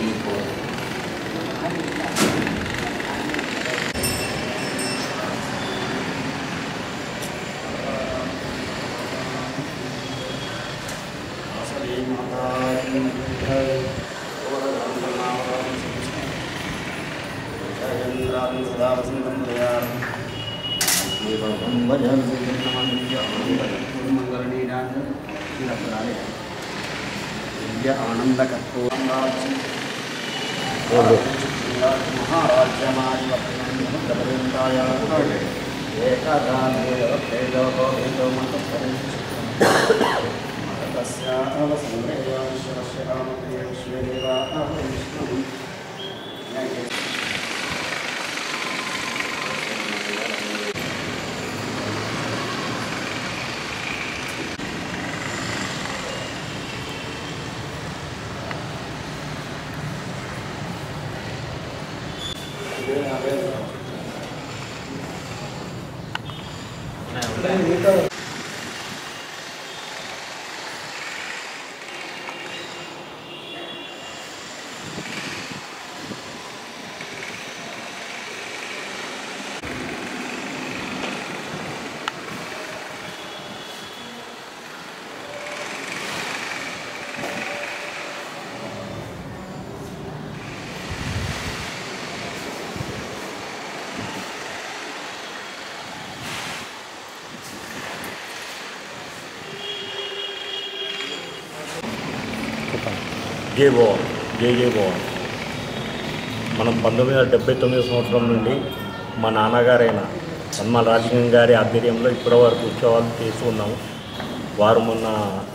జై భవన్ జై జై భవన్ మనం పంతొమ్మిది వందల డెబ్బై తొమ్మిది సంవత్సరం నుండి మా నాన్నగారైన సన్మాన్ రాజలింగం గారి ఆధ్వర్యంలో ఇప్పటి వరకు ఉత్సవాలు చేస్తూ ఉన్నాము వారు మొన్న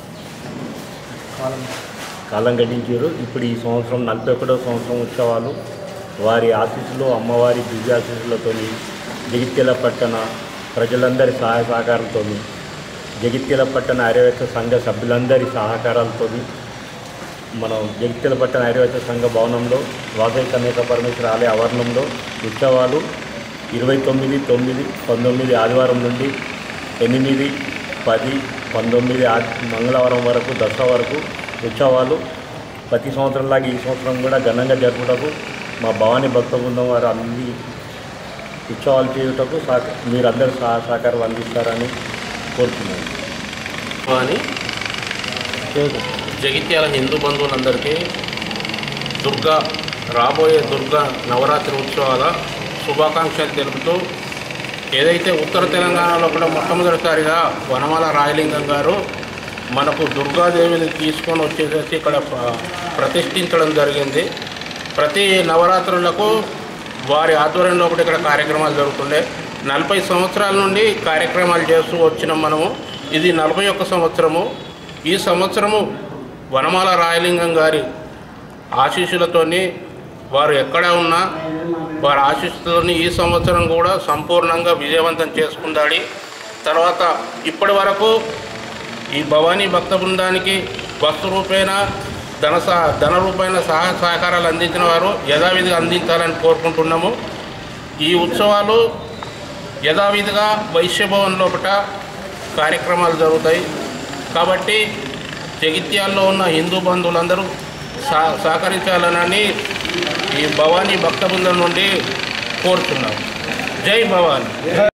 కాలం గడించారు ఇప్పుడు ఈ సంవత్సరం నలభై ఒకటో సంవత్సరం ఉత్సవాలు వారి ఆశీస్సులు అమ్మవారి దివ్య ఆశీస్సులతో జగిత్యాల పట్టణ ప్రజలందరి సహాయ సహకారంతో జగిత్యాల పట్టణ ఆర్యవేత్త సంఘ సభ్యులందరి సహకారాలతో మనం జగిత్యాల పట్టణ ఆయుర్వేద సంఘ భవనంలో వాసవి కన్యక పరమేశ్వర ఆలయ ఆవరణంలో ఉత్సవాలు ఇరవై తొమ్మిది తొమ్మిది పంతొమ్మిది ఆదివారం నుండి ఎనిమిది పది పంతొమ్మిది ఆ- మంగళవారం వరకు దసరా వరకు ఉత్సవాలు ప్రతి సంవత్సరంలాగా ఈ సంవత్సరం కూడా ఘనంగా జరుపుటకు మా భవానీ భక్త బృందం వారు అన్ని ఉత్సవాలు చేయుటకు సహ మీరందరూ సహ సహకారం అందిస్తారని కోరుతున్నాను అని జగిత్యాల హిందూ బంధువులందరికీ దుర్గా రాబోయే దుర్గా నవరాత్రి ఉత్సవాల శుభాకాంక్షలు తెలుపుతూ ఏదైతే ఉత్తర తెలంగాణలో కూడా మొట్టమొదటిసారిగా వనమాల రాయలింగం గారు మనకు దుర్గాదేవిని తీసుకొని వచ్చేసేసి ఇక్కడ ప్ర- ప్రతిష్ఠించడం జరిగింది ప్రతి నవరాత్రులకు వారి ఆధ్వర్యంలో కూడా ఇక్కడ కార్యక్రమాలు జరుగుతుండే నలభై సంవత్సరాల నుండి కార్యక్రమాలు చేస్తూ వచ్చినాం మనము ఇది నలభై ఒక్క సంవత్సరము ఈ సంవత్సరము వనమాల రాయలింగం గారి ఆశీస్సులతోని వారు ఎక్కడ ఉన్నా వారి ఆశీస్సులతోని ఈ సంవత్సరం కూడా సంపూర్ణంగా విజయవంతం చేసుకుందాడి తర్వాత ఇప్పటి వరకు ఈ భవానీ భక్త బృందానికి వస్తు రూపేణ ధన సహ ధన రూపేణ సహాయ సహకారాలు అందించిన వారు యథావిధిగా అందించాలని కోరుకుంటున్నాము ఈ ఉత్సవాలు యథావిధిగా వైశ్యభవన్ లోపల కార్యక్రమాలు జరుగుతాయి కాబట్టి జగిత్యాల్లో ఉన్న హిందూ బంధువులందరూ సహ సహకరించాలని ఈ భవానీ భక్త బృందం నుండి కోరుతున్నాం జై భవానీ